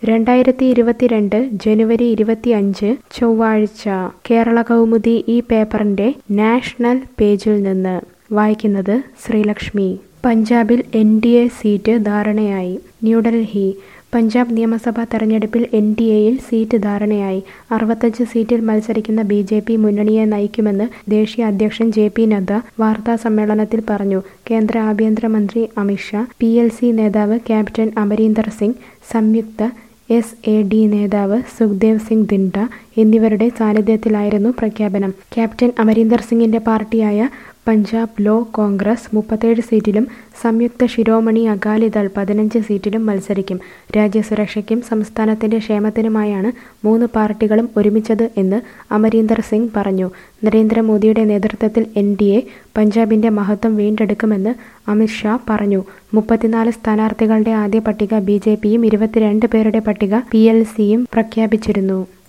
രണ്ടായിരത്തി ഇരുപത്തിരണ്ട് ജനുവരി ഇരുപത്തിയഞ്ച് ചൊവ്വാഴ്ച കേരള കൗമുദി ഈ പേപ്പറിന്റെ നാഷണൽ പേജിൽ നിന്ന് വായിക്കുന്നത് ശ്രീലക്ഷ്മി പഞ്ചാബിൽ എൻ ഡി എ സീറ്റ് ധാരണയായി ന്യൂഡൽഹി പഞ്ചാബ് നിയമസഭാ തെരഞ്ഞെടുപ്പിൽ എൻ ഡി എയിൽ സീറ്റ് ധാരണയായി അറുപത്തഞ്ച് സീറ്റിൽ മത്സരിക്കുന്ന ബി ജെ പി മുന്നണിയെ നയിക്കുമെന്ന് ദേശീയ അധ്യക്ഷൻ ജെ പി നദ്ദ വാർത്താ സമ്മേളനത്തിൽ പറഞ്ഞു കേന്ദ്ര ആഭ്യന്തരമന്ത്രി അമിത്ഷാ പി എൽ സി നേതാവ് ക്യാപ്റ്റൻ അമരീന്ദർ സിംഗ് സംയുക്ത എസ് എ ഡി നേതാവ് സുഖ്ദേവ് സിംഗ് ദിൻഡ എന്നിവരുടെ സാന്നിധ്യത്തിലായിരുന്നു പ്രഖ്യാപനം ക്യാപ്റ്റൻ അമരീന്ദർ സിംഗിന്റെ പാർട്ടിയായ പഞ്ചാബ് ലോ കോൺഗ്രസ് മുപ്പത്തേഴ് സീറ്റിലും സംയുക്ത ശിരോമണി അകാലിദൾ പതിനഞ്ച് സീറ്റിലും മത്സരിക്കും രാജ്യസുരക്ഷയ്ക്കും സംസ്ഥാനത്തിന്റെ ക്ഷേമത്തിനുമായാണ് മൂന്ന് പാർട്ടികളും ഒരുമിച്ചത് എന്ന് അമരീന്ദർ സിംഗ് പറഞ്ഞു നരേന്ദ്രമോദിയുടെ നേതൃത്വത്തിൽ എൻ ഡി എ പഞ്ചാബിന്റെ മഹത്വം വീണ്ടെടുക്കുമെന്ന് അമിത്ഷാ പറഞ്ഞു മുപ്പത്തിനാല് സ്ഥാനാർത്ഥികളുടെ ആദ്യ പട്ടിക ബി ജെ പിയും ഇരുപത്തിരണ്ട് പേരുടെ പട്ടിക പി എൽ സിയും പ്രഖ്യാപിച്ചിരുന്നു